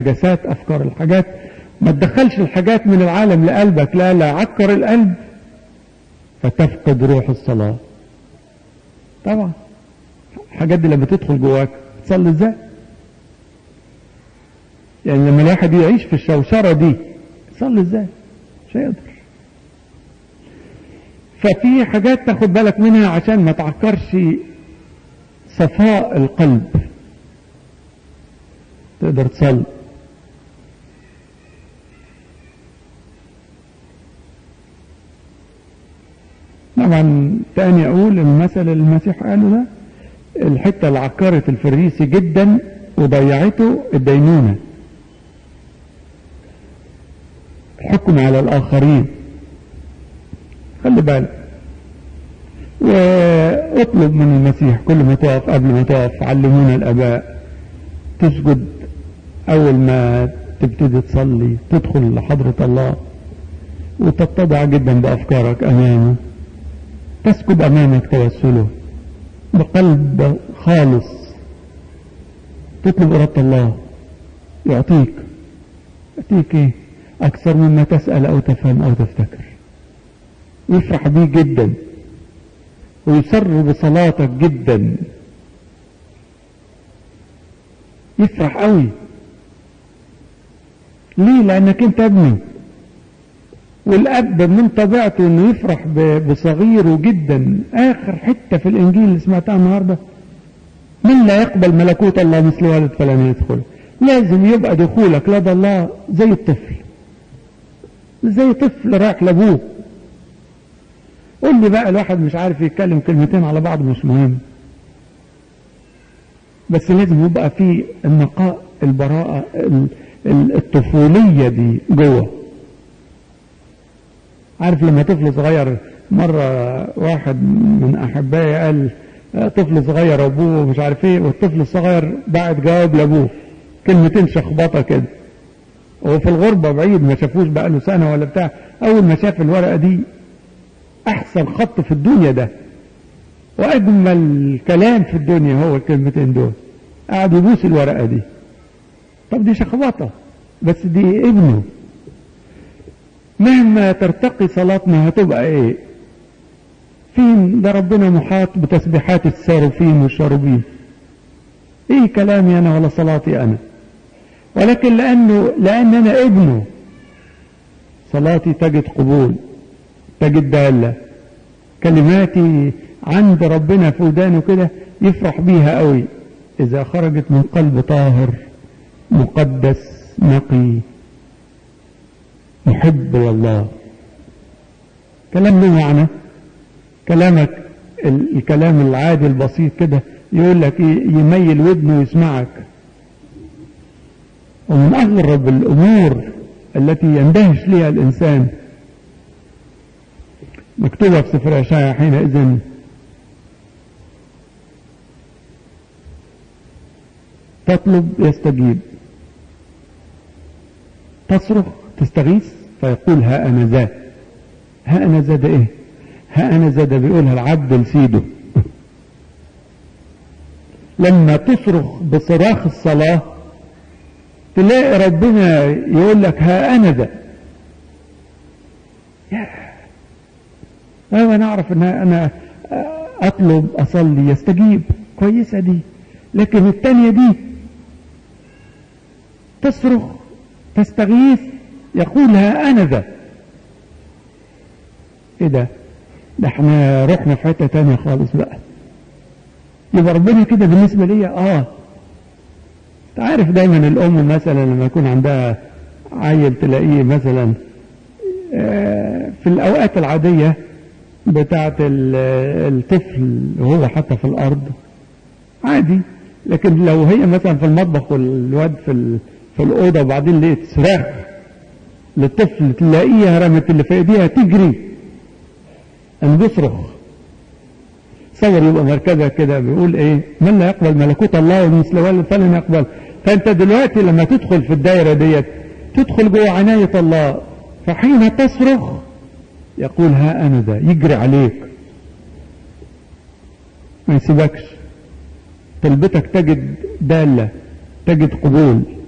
جسات افكار الحاجات ما تدخلش الحاجات من العالم لقلبك لا لا عكر القلب فتفقد روح الصلاة طبعا الحاجات دي لما تدخل جواك تصلي ازاي يعني لما الواحد يعيش في الشوشرة دي يصلي ازاي مش هيقدر ففي حاجات تاخد بالك منها عشان ما تعكرش صفاء القلب تقدر تصلي طبعا تاني اقول المثل اللي المسيح قاله ده الحته اللي عكرت الفريسي جدا وضيعته الدينونه الحكم على الاخرين خلي بالك واطلب من المسيح كل ما تقف قبل ما تقف علمونا الاباء تسجد اول ما تبتدي تصلي تدخل لحضرة الله وتتضع جدا بافكارك امامه تسكب امامك توسله بقلب خالص تطلب إرادة الله يعطيك يعطيك ايه اكثر مما تسأل او تفهم او تفتكر يفرح بيه جدا ويسر بصلاتك جدا يفرح قوي ليه لانك انت ابنه والاب من طبيعته انه يفرح بصغيره جدا اخر حته في الانجيل اللي سمعتها النهارده من لا يقبل ملكوت الله مثل ولد فلن يدخل لازم يبقى دخولك لدى الله زي الطفل زي طفل رايح لابوه قول لي بقى الواحد مش عارف يتكلم كلمتين على بعض مش مهم بس لازم يبقى في النقاء البراءة الطفولية دي جوه عارف لما طفل صغير مرة واحد من أحبائي قال طفل صغير أبوه مش عارف إيه والطفل الصغير بعت جواب لأبوه كلمتين شخبطة كده وهو في الغربة بعيد ما شافوش بقاله سنة ولا بتاع أول ما شاف الورقة دي أحسن خط في الدنيا ده وأجمل كلام في الدنيا هو الكلمتين دول قعد يبوس الورقة دي طب دي شخبطة بس دي ابنه مهما ترتقي صلاتنا هتبقى ايه فين ده ربنا محاط بتسبيحات السارفين والشاربين ايه كلامي انا ولا صلاتي انا ولكن لانه لان انا ابنه صلاتي تجد قبول تجد دالة كلماتي عند ربنا في ودانه كده يفرح بيها قوي اذا خرجت من قلب طاهر مقدس نقي محب لله كلام له معنى كلامك الكلام العادي البسيط كده يقول لك يميل ودنه ويسمعك ومن أغرب الأمور التي يندهش لها الإنسان مكتوبة في سفر أشعياء حينئذ تطلب يستجيب تصرخ تستغيث فيقول ها أنا ذا ها أنا ذا ده إيه ها أنا ذا ده بيقولها العبد لسيده لما تصرخ بصراخ الصلاة تلاقي ربنا يقول لك ها أنا ذا أيوة أنا أعرف أن أنا أطلب أصلي يستجيب كويسة دي لكن التانية دي تصرخ تستغيث يقول ها أنا ذا ايه ده ده احنا رحنا في حتة تانية خالص بقى يبقى ربنا كده بالنسبة لي اه تعرف دايما الام مثلا لما يكون عندها عيل تلاقيه مثلا آه في الاوقات العادية بتاعت الطفل وهو حتى في الارض عادي لكن لو هي مثلا في المطبخ والواد في في الأوضة وبعدين لقيت صراخ للطفل تلاقيها رمت اللي في ايديها تجري أن بيصرخ تصور يبقى مركزها كده بيقول ايه من لا يقبل ملكوت الله ومثل ولد فلن يقبل فانت دلوقتي لما تدخل في الدايرة ديت تدخل جوه عناية الله فحين تصرخ يقول ها انا ذا يجري عليك ما يسيبكش طلبتك تجد دالة تجد قبول